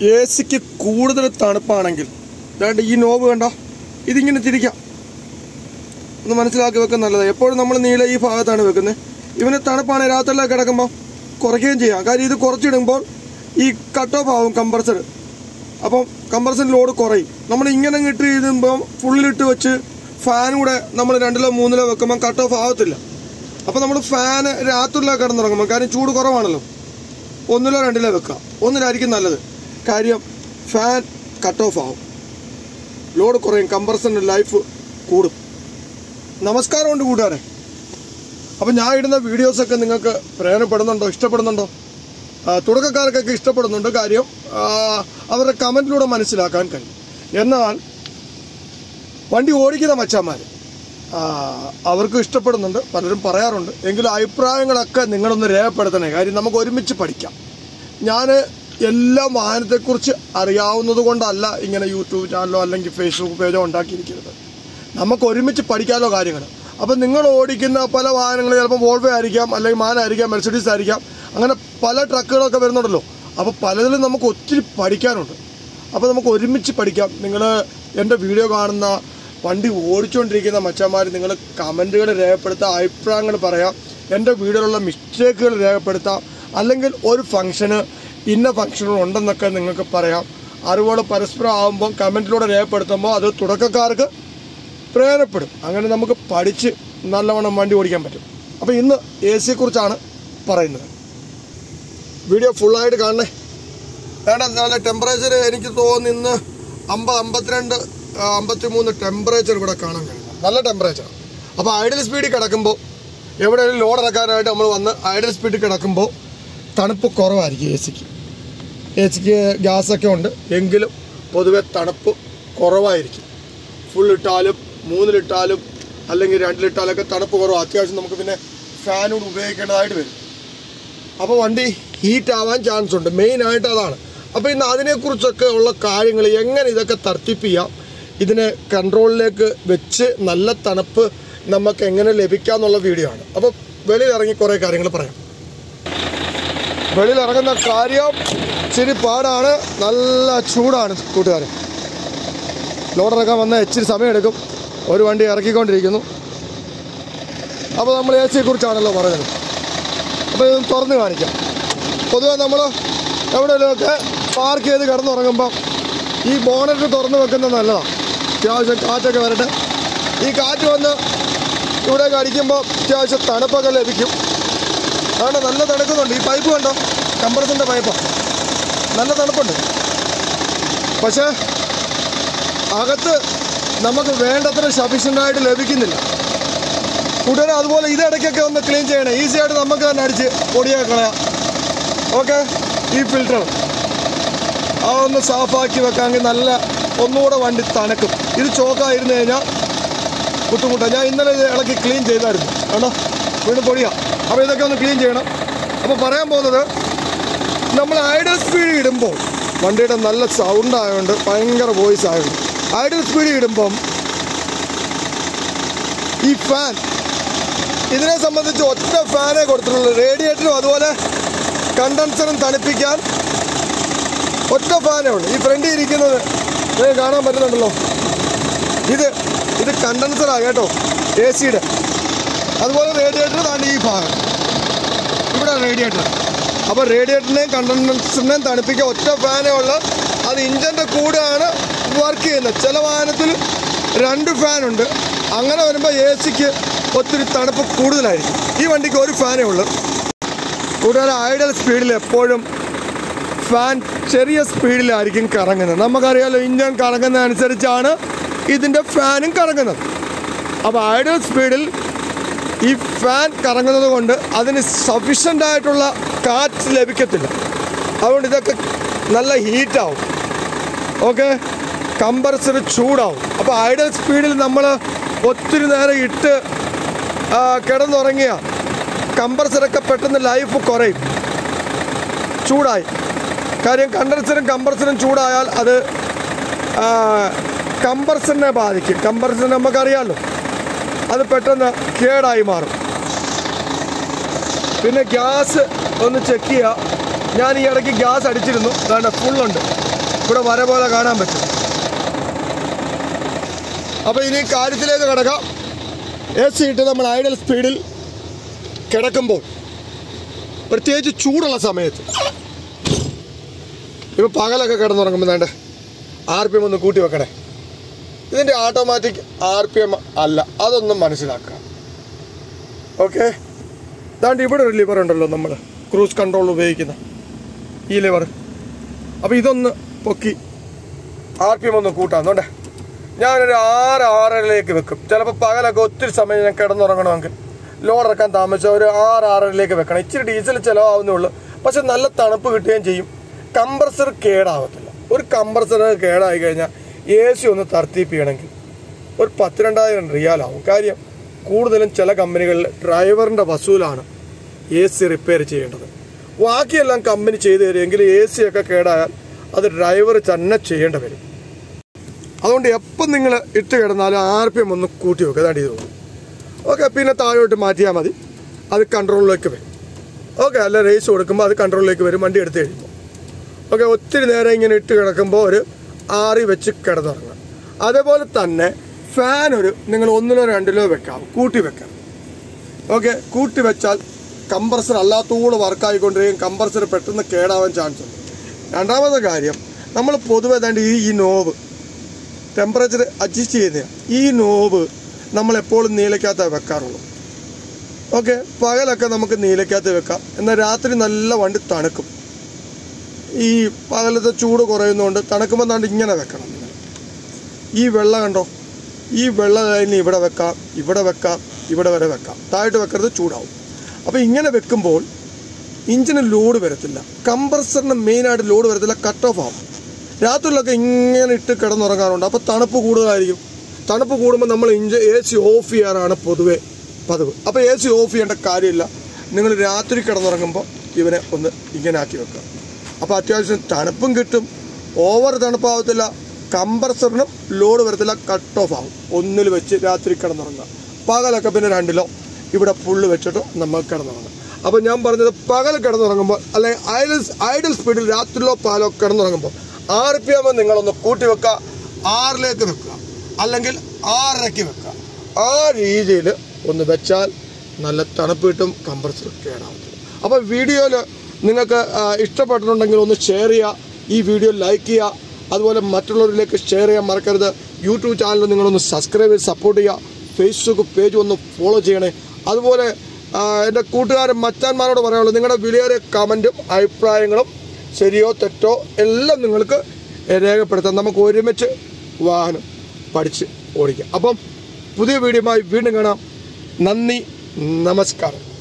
A സിക്ക് കൂടുതൽ തണുപ്പാണെങ്കിൽ അതായത് ഈ നോവ് കണ്ടോ ഇതിങ്ങനെ തിരിക്കാം ഒന്ന് മനസ്സിലാക്കി വെക്കാൻ നല്ലതാണ് എപ്പോഴും നമ്മൾ നീല ഈ ഭാഗത്താണ് വെക്കുന്നത് ഇവന് തണുപ്പാണ് രാത്രിയിലൊക്കെ കിടക്കുമ്പോൾ കുറയ്ക്കുകയും ചെയ്യാം കാര്യം ഇത് കുറച്ചിടുമ്പോൾ ഈ കട്ട് ഓഫ് ആവും കമ്പ്രസർ അപ്പം കമ്പ്രസർ ലോഡ് കുറയും നമ്മൾ ഇങ്ങനെ ഇട്ട് ചെയ്യുമ്പോൾ ഫുള്ളിലിട്ട് വെച്ച് ഫാൻ കൂടെ നമ്മൾ രണ്ടിലോ മൂന്നിലോ വെക്കുമ്പോൾ കട്ട് ഓഫ് ആവത്തില്ല അപ്പം നമ്മൾ ഫാൻ രാത്രിയിലോ കിടന്നുറങ്ങുമ്പോൾ കാര്യം ചൂട് കുറവാണല്ലോ ഒന്നിലോ രണ്ടിലോ വെക്കുക ഒന്നിലായിരിക്കും നല്ലത് കാര്യം ഫാൻ കട്ട് ഓഫ് ആവും ലോഡ് കുറയും കമ്പ്രസറിൻ്റെ ലൈഫ് കൂടും നമസ്കാരമുണ്ട് കൂട്ടുകാരെ അപ്പം ഞാൻ ഇടുന്ന വീഡിയോസൊക്കെ നിങ്ങൾക്ക് പ്രയോജനപ്പെടുന്നുണ്ടോ ഇഷ്ടപ്പെടുന്നുണ്ടോ ആ, തുടക്കക്കാർക്കൊക്കെ ഇഷ്ടപ്പെടുന്നുണ്ട് കാര്യം ആ, അവരുടെ കമൻറ്റിലൂടെ മനസ്സിലാക്കാൻ കഴിയും എന്നാൽ വണ്ടി ഓടിക്കുന്ന മച്ചാന്മാർ അവർക്ക് ഇഷ്ടപ്പെടുന്നുണ്ട് പലരും പറയാറുണ്ട് എങ്കിലും അഭിപ്രായങ്ങളൊക്കെ നിങ്ങളൊന്ന് രേഖപ്പെടുത്തണേ കാര്യം നമുക്ക് ഒരുമിച്ച് പഠിക്കാം ഞാൻ എല്ലാ വാഹനത്തെക്കുറിച്ച് അറിയാവുന്നത് കൊണ്ടല്ല ഇങ്ങനെ യൂട്യൂബ് ചാനലോ അല്ലെങ്കിൽ ഫേസ്ബുക്ക് പേജോ ഉണ്ടാക്കിയിരിക്കുന്നത് നമുക്ക് ഒരുമിച്ച് പഠിക്കാമല്ലോ കാര്യങ്ങൾ അപ്പം നിങ്ങൾ ഓടിക്കുന്ന പല വാഹനങ്ങൾ ചിലപ്പോൾ വോൾവോ ആയിരിക്കാം അല്ലെങ്കിൽ മാനായിരിക്കാം മെർസിഡീസ് ആയിരിക്കാം അങ്ങനെ പല ട്രക്കുകളൊക്കെ വരുന്നുണ്ടല്ലോ അപ്പോൾ പലതിലും നമുക്ക് ഒത്തിരി പഠിക്കാനുണ്ട് അപ്പോൾ നമുക്ക് ഒരുമിച്ച് പഠിക്കാം നിങ്ങൾ എൻ്റെ വീഡിയോ കാണുന്ന വണ്ടി ഓടിച്ചുകൊണ്ടിരിക്കുന്ന മച്ചന്മാർ നിങ്ങൾ കമൻറ്റുകൾ രേഖപ്പെടുത്താം അഭിപ്രായങ്ങൾ പറയാം എൻ്റെ വീഡിയോയിലുള്ള മിസ്റ്റേക്കുകൾ രേഖപ്പെടുത്താം അല്ലെങ്കിൽ ഒരു ഫംഗ്ഷന് ഇന്ന ഫംഗ്ഷനുകൾ ഉണ്ടെന്നൊക്കെ നിങ്ങൾക്ക് പറയാം അറിവുകൾ പരസ്പരം ആകുമ്പോൾ കമൻറ്റിലൂടെ രേഖപ്പെടുത്തുമ്പോൾ അത് തുടക്കക്കാർക്ക് പ്രയോജനപ്പെടും അങ്ങനെ നമുക്ക് പഠിച്ച് നല്ലവണ്ണം വണ്ടി ഓടിക്കാൻ പറ്റും അപ്പോൾ ഇന്ന് എ സിയെക്കുറിച്ചാണ് പറയുന്നത് വീഡിയോ ഫുള്ളായിട്ട് കാണണേ വേണ്ട നല്ല ടെമ്പറേച്ചർ എനിക്ക് തോന്നുന്നു ഇന്ന് അമ്പത് അമ്പത്തിരണ്ട് ആ, അമ്പത്തിമൂന്ന് ടെമ്പറേച്ചർ ഇവിടെ കാണാൻ കഴിയും നല്ല ടെമ്പറേച്ചർ അപ്പോൾ ഐഡിയൽ സ്പീഡിൽ കിടക്കുമ്പോൾ എവിടെയെങ്കിലും ലോഡ് ഇറക്കാനായിട്ട് നമ്മൾ വന്ന് ഐഡിയൽ സ്പീഡിൽ കിടക്കുമ്പോൾ തണുപ്പ് കുറവായിരിക്കും എ സിക്ക് എ സിക്ക് ഗ്യാസൊക്കെ ഉണ്ട് എങ്കിലും പൊതുവെ തണുപ്പ് കുറവായിരിക്കും ഫുൾ ഇട്ടാലും മൂന്നിലിട്ടാലും അല്ലെങ്കിൽ രണ്ടിലിട്ടാലൊക്കെ തണുപ്പ് കുറവ് അത്യാവശ്യം നമുക്ക് പിന്നെ ഫാനോട് ഉപയോഗിക്കേണ്ടതായിട്ട് വരും അപ്പോൾ വണ്ടി ഹീറ്റ് ആവാൻ ചാൻസ് ഉണ്ട് മെയിൻ ആയിട്ട് അതാണ് അപ്പോൾ ഇന്ന് അതിനെക്കുറിച്ചൊക്കെ ഉള്ള കാര്യങ്ങൾ എങ്ങനെ ഇതൊക്കെ തർത്തിപ്പ് ചെയ്യാം ഇതിനെ കൺട്രോളിലേക്ക് വെച്ച് നല്ല തണുപ്പ് നമുക്ക് എങ്ങനെ ലഭിക്കാം എന്നുള്ള വീഡിയോ ആണ് അപ്പോൾ വെളിയിൽ ഇറങ്ങി കുറേ കാര്യങ്ങൾ പറയാം വെളിയിൽ ഇറങ്ങുന്ന കാര്യം ഇച്ചിരി പാടാണ് നല്ല ചൂടാണ് കൂട്ടുകാർ ലോഡ് ഇറക്കാൻ വന്നാൽ ഇച്ചിരി സമയമെടുക്കും ഒരു വണ്ടി ഇറക്കിക്കൊണ്ടിരിക്കുന്നു അപ്പോൾ നമ്മൾ എ സിയെക്കുറിച്ചാണല്ലോ പറഞ്ഞത് അപ്പോൾ ഇത് തുറന്ന് കാണിക്കാം പൊതുവെ നമ്മൾ എവിടെയെങ്കിലുമൊക്കെ പാർക്ക് ചെയ്ത് കിടന്നുറങ്ങുമ്പം ഈ ബോണറ്റ് തുറന്ന് വെക്കുന്നത് നല്ലതാണ് അത്യാവശ്യം കാറ്റൊക്കെ വരട്ടെ ഈ കാറ്റ് വന്ന് ഇവിടേക്ക് അടിക്കുമ്പോൾ അത്യാവശ്യം തണുപ്പൊക്കെ ലഭിക്കും അതുകൊണ്ട് നല്ല തണുക്കുന്നുണ്ട് ഈ പൈപ്പ് കണ്ടോ കമ്പ്രസിൻ്റെ പൈപ്പാണ് നല്ല തണുപ്പുണ്ട് പക്ഷേ അകത്ത് നമുക്ക് വേണ്ടത്ര സഫീഷ്യൻ്റായിട്ട് ലഭിക്കുന്നില്ല കൂട്ടുകാരെ അതുപോലെ ഇത് ഇടയ്ക്കൊക്കെ ഒന്ന് ക്ലീൻ ചെയ്യണേ ഈസി ആയിട്ട് നമുക്ക് തന്നെ അടിച്ച് പൊടിയൊക്കെ കളയാം ഓക്കെ ഈ ഫിൽറ്റർ അതൊന്ന് സാഫാക്കി വെക്കാമെങ്കിൽ നല്ല ഒന്നുകൂടെ വണ്ടി തണുക്കും ഇത് ചോക്കായിരുന്നു കഴിഞ്ഞാൽ ബുദ്ധിമുട്ടാണ് ഞാൻ ഇന്നലെ ഇത് ഇളക്കി ക്ലീൻ ചെയ്തായിരുന്നു കേട്ടോ വീണ്ടും പൊടിയാ അപ്പോൾ ഇതൊക്കെ ഒന്ന് ക്ലീൻ ചെയ്യണം അപ്പോൾ പറയാൻ പോകുന്നത് നമ്മൾ ഐഡൽ സ്പീഡ് ഇടുമ്പോൾ വണ്ടിയുടെ നല്ല സൗണ്ട് ആയതുകൊണ്ട് ഭയങ്കര വോയിസ് ആയതുകൊണ്ട് ഐഡൽ സ്പീഡ് ഇടുമ്പം ഈ ഫാൻ ഇതിനെ സംബന്ധിച്ച് ഒറ്റ ഫാനേ കൊടുത്തിട്ടുള്ളൂ റേഡിയേറ്ററും അതുപോലെ കണ്ടൻസറും തണുപ്പിക്കാൻ ഒറ്റ ഫാനേ ഉള്ളൂ ഈ ഫ്രണ്ടിൽ ഇരിക്കുന്നത് നിങ്ങൾക്ക് കാണാൻ പറ്റുന്നുണ്ടല്ലോ ഇത് ഇത് കണ്ടൻസറാണ് കേട്ടോ എ സിയുടെ അതുപോലെ റേഡിയേറ്റർ താണ്ട് ഈ ഭാഗം ഇവിടെ റേഡിയേറ്റർ അപ്പോൾ റേഡിയേറ്ററിനെയും കണ്ടൻസറിനെയും തണുപ്പിക്കാൻ ഒറ്റ ഫാനേ ഉള്ളൂ അത് ഇഞ്ചിൻ്റെ കൂടെയാണ് വർക്ക് ചെയ്യുന്നത് ചില വാഹനത്തിൽ രണ്ട് ഫാനുണ്ട് അങ്ങനെ വരുമ്പോൾ എ സിക്ക് ഒത്തിരി തണുപ്പ് കൂടുതലായിരിക്കും ഈ വണ്ടിക്ക് ഒരു ഫാനേ ഉള്ളൂ കൂടാതെ ഐഡൽ സ്പീഡിൽ എപ്പോഴും ഫാൻ ചെറിയ സ്പീഡിലായിരിക്കും കറങ്ങുന്നത് നമുക്കറിയാലോ ഇഞ്ചൻ കറങ്ങുന്ന അനുസരിച്ചാണ് ഇതിൻ്റെ ഫാനും കറങ്ങുന്നത് അപ്പോൾ ഐഡൽ സ്പീഡിൽ ഈ ഫാൻ കറങ്ങുന്നത് കൊണ്ട് അതിന് സഫീഷ്യൻ്റ് ആയിട്ടുള്ള കാറ്റ് ലഭിക്കത്തില്ല അതുകൊണ്ട് ഇതൊക്കെ നല്ല ഹീറ്റാവും ഓക്കെ കമ്പ്രസർ ചൂടാവും അപ്പോൾ ഐഡൽ സ്പീഡിൽ നമ്മൾ ഒത്തിരി നേരം ഇട്ട് ആ, കിടന്നുറങ്ങിയ കമ്പ്രസറൊക്കെ പെട്ടെന്ന് ലൈഫ് കുറയും ചൂടായി കാര്യം കണ്ടൻസറും കമ്പ്രസറും ചൂടായാൽ അത് ആ, കമ്പ്രസറിനെ ബാധിക്കും കമ്പ്രസർ നമുക്കറിയാമല്ലോ അത് പെട്ടെന്ന് കേടായി മാറും പിന്നെ ഗ്യാസ് ഒന്ന് ചെക്ക് ചെയ്യുക ഞാൻ ഈ ഇടയ്ക്ക് ഗ്യാസ് അടിച്ചിരുന്നു വേണ്ട ഫുള്ളുണ്ട് ഇവിടെ വര പോലെ കാണാൻ പറ്റും അപ്പോൾ ഇനി കാര്യത്തിലേക്ക് കിടക്കാം എ സി ഇട്ട് നമ്മൾ ഐഡൽ സ്പീഡിൽ കിടക്കുമ്പോൾ പ്രത്യേകിച്ച് ചൂടുള്ള സമയത്ത് ഇപ്പം പകലൊക്കെ കിടന്നുറങ്ങുമ്പോൾ വേണ്ട ആർ പി എം ഒന്ന് കൂട്ടി വെക്കണേ ഇതിൻ്റെ ഓട്ടോമാറ്റിക് ആർ പി എം അല്ല അതൊന്നും മനസ്സിലാക്കുക ഓക്കെ ദാണ്ട് ഇവിടെ ഒരു ലിവർ ഉണ്ടല്ലോ നമ്മൾ ക്രൂസ് കൺട്രോൾ ഉപയോഗിക്കുന്ന ഈ ലിവർ അപ്പോൾ ഇതൊന്ന് പൊക്കി ആർ പി എം ഒന്ന് കൂട്ടാന്നോണ്ടേ ഞാനൊരു ആറ് ആറരയിലേക്ക് വെക്കും ചിലപ്പോൾ പകലൊക്കെ ഒത്തിരി സമയം ഞാൻ കിടന്നുറങ്ങണമെങ്കിൽ ലോഡ് ഇറക്കാൻ താമസിച്ച ഒരു ആറ് ആറരയിലേക്ക് വെക്കണം ഇച്ചിരി ഡീസൽ ചിലവാകുന്നേ ഉള്ളൂ പക്ഷെ നല്ല തണുപ്പ് കിട്ടുകയും ചെയ്യും കംപ്രസർ കേടാവത്തില്ല ഒരു കംപ്രസർ കേടായി കഴിഞ്ഞാൽ എ സി ഒന്ന് തർത്തിപ്പിക്കണമെങ്കിൽ ഒരു പത്തിരണ്ടായിരം റിയാലാവും കാര്യം കൂടുതലും ചില കമ്പനികളിൽ ഡ്രൈവറിൻ്റെ വസൂലാണ് എ സി റിപ്പയർ ചെയ്യേണ്ടത് ബാക്കിയെല്ലാം കമ്പനി ചെയ്തു തരുമെങ്കിൽ എ സി ഒക്കെ കേടായാൽ അത് ഡ്രൈവർ തന്നെ ചെയ്യേണ്ടി വരും അതുകൊണ്ട് എപ്പം നിങ്ങൾ ഇട്ട് കിടന്നാലും ആർ പി എം ഒന്ന് കൂട്ടി വെക്കുക അതാണ് ഇത് ഓക്കെ പിന്നെ താഴോട്ട് മാറ്റിയാൽ മതി അത് കൺട്രോളിലേക്ക് വരും ഓക്കെ അല്ല റേസ് കൊടുക്കുമ്പോൾ അത് കൺട്രോളിലേക്ക് വരും വണ്ടി എടുത്ത് കഴിയുമ്പോൾ ഓക്കെ ഒത്തിരി നേരം ഇങ്ങനെ ഇട്ട് കിടക്കുമ്പോൾ ഒരു ആറി വെച്ച് കിടന്നുറങ്ങാം അതേപോലെ തന്നെ ഫാൻ ഒരു നിങ്ങൾ ഒന്നിലോ രണ്ടിലോ വെക്കാം കൂട്ടി വെക്കാം ഓക്കെ കൂട്ടി വെച്ചാൽ കംപ്രസർ അല്ലാത്തൂടെ വർക്കായിക്കൊണ്ടിരിക്കും കംപ്രസർ പെട്ടെന്ന് കേടാവാൻ ചാൻസ് ഉണ്ട് രണ്ടാമത്തെ കാര്യം നമ്മൾ പൊതുവെ ഏതാണ്ട് ഈ ഈ നോവ് ടെമ്പറേച്ചർ അഡ്ജസ്റ്റ് ചെയ്യുന്ന ഈ നോവ് നമ്മൾ എപ്പോഴും നീലയ്ക്കകത്ത് വെക്കാറുള്ളൂ ഓക്കെ പകലൊക്കെ നമുക്ക് നീലയ്ക്കകത്ത് വെക്കാം എന്നാൽ രാത്രി നല്ല വണ്ടി തണുക്കും ഈ പകലത്തെ ചൂട് കുറയുന്നതുകൊണ്ട് തണുക്കുമ്പോൾ താണ്ട് ഇങ്ങനെ വെക്കണം നിങ്ങൾ ഈ വെള്ള കണ്ടോ ഈ വെള്ള ലൈനിൽ ഇവിടെ വെക്കാം ഇവിടെ വെക്കാം ഇവിടെ വരെ വെക്കാം താഴോട്ട് വെക്കരുത് ചൂടാവും അപ്പോൾ ഇങ്ങനെ വെക്കുമ്പോൾ ഇഞ്ചിന് ലോഡ് വരത്തില്ല കംപ്രസറിന് മെയിനായിട്ട് ലോഡ് വരത്തില്ല കട്ട് ഓഫ് ആവും രാത്രിയിലൊക്കെ ഇങ്ങനെ ഇട്ട് കിടന്നുറങ്ങാറുണ്ട് അപ്പോൾ തണുപ്പ് കൂടുതലായിരിക്കും തണുപ്പ് കൂടുമ്പോൾ നമ്മൾ ഇഞ്ച് എ സി ഓഫ് ചെയ്യാറാണ് പൊതുവെ പതിവ് അപ്പോൾ എ സി ഓഫ് ചെയ്യേണ്ട കാര്യമില്ല നിങ്ങൾ രാത്രി കിടന്നുറങ്ങുമ്പോൾ ഇവനെ ഒന്ന് ഇങ്ങനെ ആക്കി വെക്കുക അപ്പോൾ അത്യാവശ്യം തണുപ്പും കിട്ടും ഓവർ തണുപ്പാവത്തില്ല കംപ്രസറിനും ലോഡ് വരത്തില്ല കട്ട് ഓഫ് ആവും ഒന്നിൽ വെച്ച് രാത്രി കിടന്നുറങ്ങുക പകലൊക്കെ പിന്നെ രണ്ടിലോ ഇവിടെ ഫുള്ള് വെച്ചിട്ട് നമ്മൾ കിടന്നുറങ്ങുക അപ്പോൾ ഞാൻ പറഞ്ഞത് പകൽ കിടന്നുറങ്ങുമ്പോൾ അല്ലെങ്കിൽ ഐഡൽ ഐഡൽ സ്പീഡിൽ രാത്രിയിലോ പാലോ കിടന്നുറങ്ങുമ്പോൾ ആർ പി എം നിങ്ങളൊന്ന് കൂട്ടി വെക്കുക ആറിലേക്ക് വെക്കുക അല്ലെങ്കിൽ ആറരയ്ക്ക് വെക്കുക ആ രീതിയിൽ ഒന്ന് വെച്ചാൽ നല്ല തണുപ്പ് കിട്ടും കംപ്രസർ കേടാവത്തില്ല അപ്പോൾ വീഡിയോയിൽ നിങ്ങൾക്ക് ആ, ഇഷ്ടപ്പെട്ടിട്ടുണ്ടെങ്കിൽ ഒന്ന് ഷെയർ ചെയ്യുക ഈ വീഡിയോ ലൈക്ക് ചെയ്യുക അതുപോലെ മറ്റുള്ളവരിലേക്ക് ഷെയർ ചെയ്യാൻ മറക്കരുത് യൂട്യൂബ് ചാനൽ നിങ്ങളൊന്ന് സബ്സ്ക്രൈബ് ചെയ്ത് സപ്പോർട്ട് ചെയ്യുക ഫേസ്ബുക്ക് പേജ് ഒന്ന് ഫോളോ ചെയ്യണേ അതുപോലെ ആ, എൻ്റെ കൂട്ടുകാരൻ മച്ചാന്മാരോട് പറയാനുള്ളത് നിങ്ങളുടെ വിലയേറിയ കമൻറ്റും അഭിപ്രായങ്ങളും ശരിയോ തെറ്റോ എല്ലാം നിങ്ങൾക്ക് രേഖപ്പെടുത്താം നമുക്ക് ഒരുമിച്ച് വാഹനം പഠിച്ച് ഓടിക്കാം അപ്പം പുതിയ വീഡിയോയുമായി വീണ്ടും കാണാം നന്ദി നമസ്കാരം